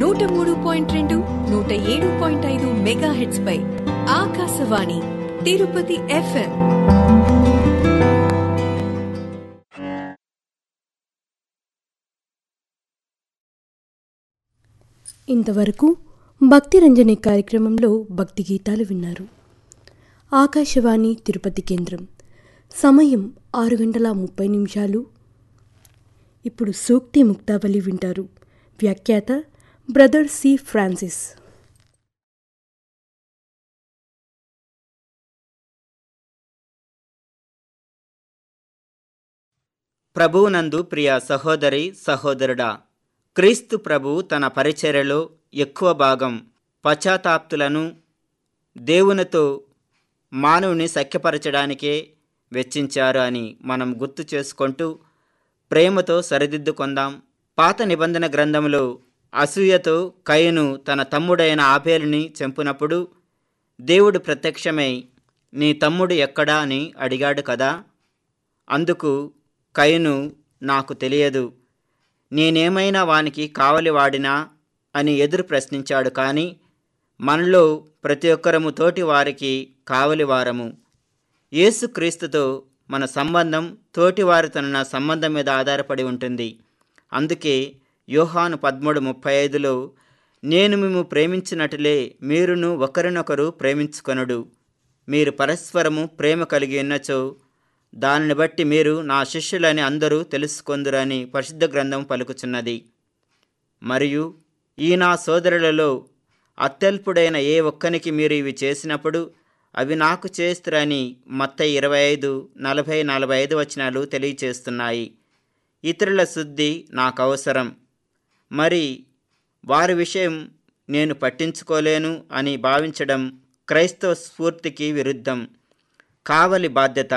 నూట మూడు పాయింట్ రెండు నూట ఏడు పాయింట్ ఐదు మెగా హెడ్స్ పై ఆకాశవాణి తిరుపతి ఎఫ్ఎం ఇంతవరకు భక్తి రంజని కార్యక్రమంలో భక్తి గీతాలు విన్నారు ఆకాశవాణి తిరుపతి కేంద్రం సమయం ఆరు గంటల ముప్పై నిమిషాలు ఇప్పుడు సూక్తి ముక్తావళి వింటారు వ్యాఖ్యాత బ్రదర్ సి ఫ్రాన్సిస్ ప్రభువునందు ప్రియ సహోదరి సహోదరుడా క్రీస్తు ప్రభు తన పరిచర్యలో ఎక్కువ భాగం పశ్చాత్తాప్తులను దేవునితో మానవుని సఖ్యపరచడానికే వెచ్చించారు అని మనం గుర్తు చేసుకుంటూ ప్రేమతో సరిదిద్దుకుందాం పాత నిబంధన గ్రంథంలో అసూయతో కయ్యను తన తమ్ముడైన ఆపేలుని చంపినప్పుడు దేవుడు ప్రత్యక్షమై నీ తమ్ముడు ఎక్కడా అని అడిగాడు కదా అందుకు కయ్యను నాకు తెలియదు నేనేమైనా వానికి కావలి వాడినా అని ఎదురు ప్రశ్నించాడు కానీ మనలో ప్రతి ఒక్కరము తోటి వారికి కావలి వారము యేసుక్రీస్తుతో మన సంబంధం తోటివారితోనున్న సంబంధం మీద ఆధారపడి ఉంటుంది అందుకే యోహాను పదమూడు ముప్పై ఐదులో నేను మేము ప్రేమించినట్లే మీరును ఒకరినొకరు ప్రేమించుకొనుడు మీరు పరస్పరము ప్రేమ కలిగి ఉన్నచో దానిని బట్టి మీరు నా శిష్యులని అందరూ తెలుసుకొందురని పరిశుద్ధ గ్రంథం పలుకుచున్నది మరియు ఈ నా సోదరులలో అత్యల్పుడైన ఏ ఒక్కనికి మీరు ఇవి చేసినప్పుడు అవి నాకు చేస్తురని మత్త ఇరవై ఐదు నలభై నలభై ఐదు వచనాలు తెలియచేస్తున్నాయి ఇతరుల శుద్ధి నాకు అవసరం మరి వారి విషయం నేను పట్టించుకోలేను అని భావించడం క్రైస్తవ స్ఫూర్తికి విరుద్ధం కావలి బాధ్యత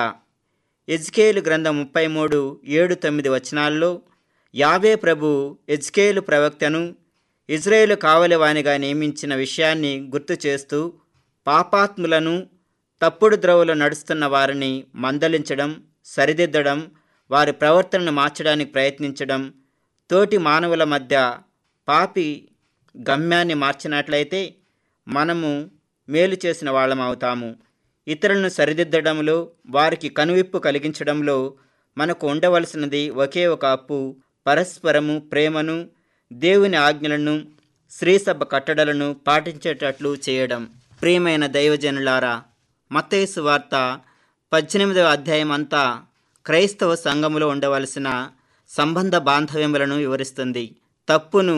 ఎజ్కేలు గ్రంథం ముప్పై మూడు ఏడు తొమ్మిది వచనాల్లో యావే ప్రభు ఎజ్కేలు ప్రవక్తను ఇజ్రాయేలు కావలివానిగా నియమించిన విషయాన్ని గుర్తు చేస్తూ పాపాత్ములను తప్పుడు ద్రవులు నడుస్తున్న వారిని మందలించడం సరిదిద్దడం వారి ప్రవర్తనను మార్చడానికి ప్రయత్నించడం తోటి మానవుల మధ్య పాపి గమ్యాన్ని మార్చినట్లయితే మనము మేలు చేసిన వాళ్ళం అవుతాము ఇతరులను సరిదిద్దడంలో వారికి కనువిప్పు కలిగించడంలో మనకు ఉండవలసినది ఒకే ఒక అప్పు పరస్పరము ప్రేమను దేవుని ఆజ్ఞలను శ్రీసభ కట్టడలను పాటించేటట్లు చేయడం ప్రియమైన దైవజనులారా మత్తేసు వార్త పద్దెనిమిదవ అధ్యాయం అంతా క్రైస్తవ సంఘములో ఉండవలసిన సంబంధ బాంధవ్యములను వివరిస్తుంది తప్పును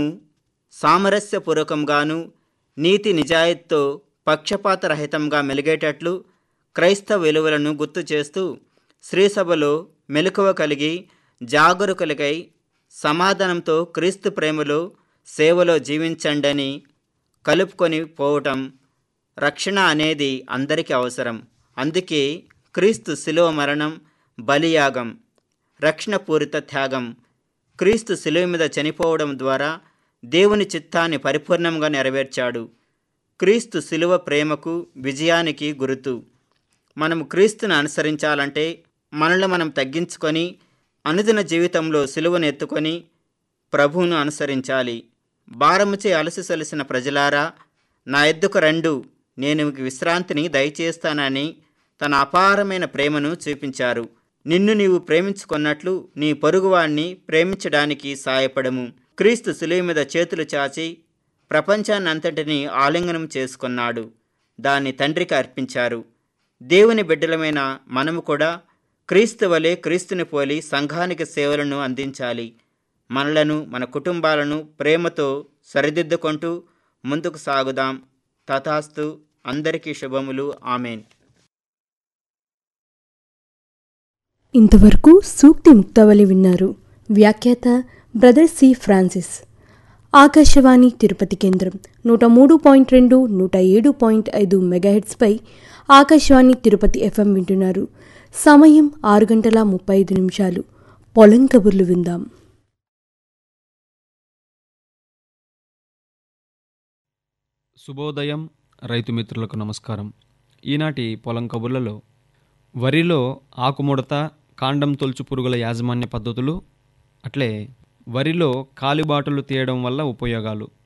సామరస్యపూర్వకంగాను నీతి నిజాయితీతో పక్షపాతరహితంగా మెలిగేటట్లు క్రైస్తవ విలువలను గుర్తు చేస్తూ శ్రీసభలో మెలకువ కలిగి జాగరూకులకై సమాధానంతో క్రీస్తు ప్రేమలో సేవలో జీవించండని కలుపుకొని పోవటం రక్షణ అనేది అందరికీ అవసరం అందుకే క్రీస్తు శిలువ మరణం బలియాగం రక్షణపూరిత త్యాగం క్రీస్తు శిలువ మీద చనిపోవడం ద్వారా దేవుని చిత్తాన్ని పరిపూర్ణంగా నెరవేర్చాడు క్రీస్తు శిలువ ప్రేమకు విజయానికి గురుతు మనము క్రీస్తును అనుసరించాలంటే మనల్ని మనం తగ్గించుకొని అనుదిన జీవితంలో సిలువను ఎత్తుకొని ప్రభువును అనుసరించాలి భారముచే అలసిసలిసిన ప్రజలారా నా ఎద్దుకు రెండు నేను మీకు విశ్రాంతిని దయచేస్తానని తన అపారమైన ప్రేమను చూపించారు నిన్ను నీవు ప్రేమించుకున్నట్లు నీ పొరుగువాణ్ణి ప్రేమించడానికి సాయపడము క్రీస్తు సిలువ మీద చేతులు చాచి ప్రపంచాన్నంతటినీ ఆలింగనం చేసుకున్నాడు దాన్ని తండ్రికి అర్పించారు దేవుని బిడ్డలమైన మనము కూడా క్రీస్తు వలె క్రీస్తుని పోలి సంఘానికి సేవలను అందించాలి మనలను మన కుటుంబాలను ప్రేమతో సరిదిద్దుకుంటూ ముందుకు సాగుదాం తథాస్తు అందరికీ శుభములు ఆమెన్ ఇంతవరకు సూక్తి ముక్తావళి విన్నారు వ్యాఖ్యాత brother C Francis Akashvani Tirupati కేంద్రం నూట మూడు పాయింట్ రెండు నూట ఏడు పాయింట్ ఐదు మెగాహెట్స్పై ఆకాశవాణి తిరుపతి ఎఫ్ఎం వింటున్నారు సమయం ఆరు గంటల ముప్పై ఐదు నిమిషాలు పొలం కబుర్లు విందాం శుభోదయం రైతు మిత్రులకు నమస్కారం ఈనాటి పొలం కబుర్లలో వరిలో ఆకుముడత కాండం తొలుచు పురుగుల యాజమాన్య పద్ధతులు అట్లే వరిలో కాలిబాటలు తీయడం వల్ల ఉపయోగాలు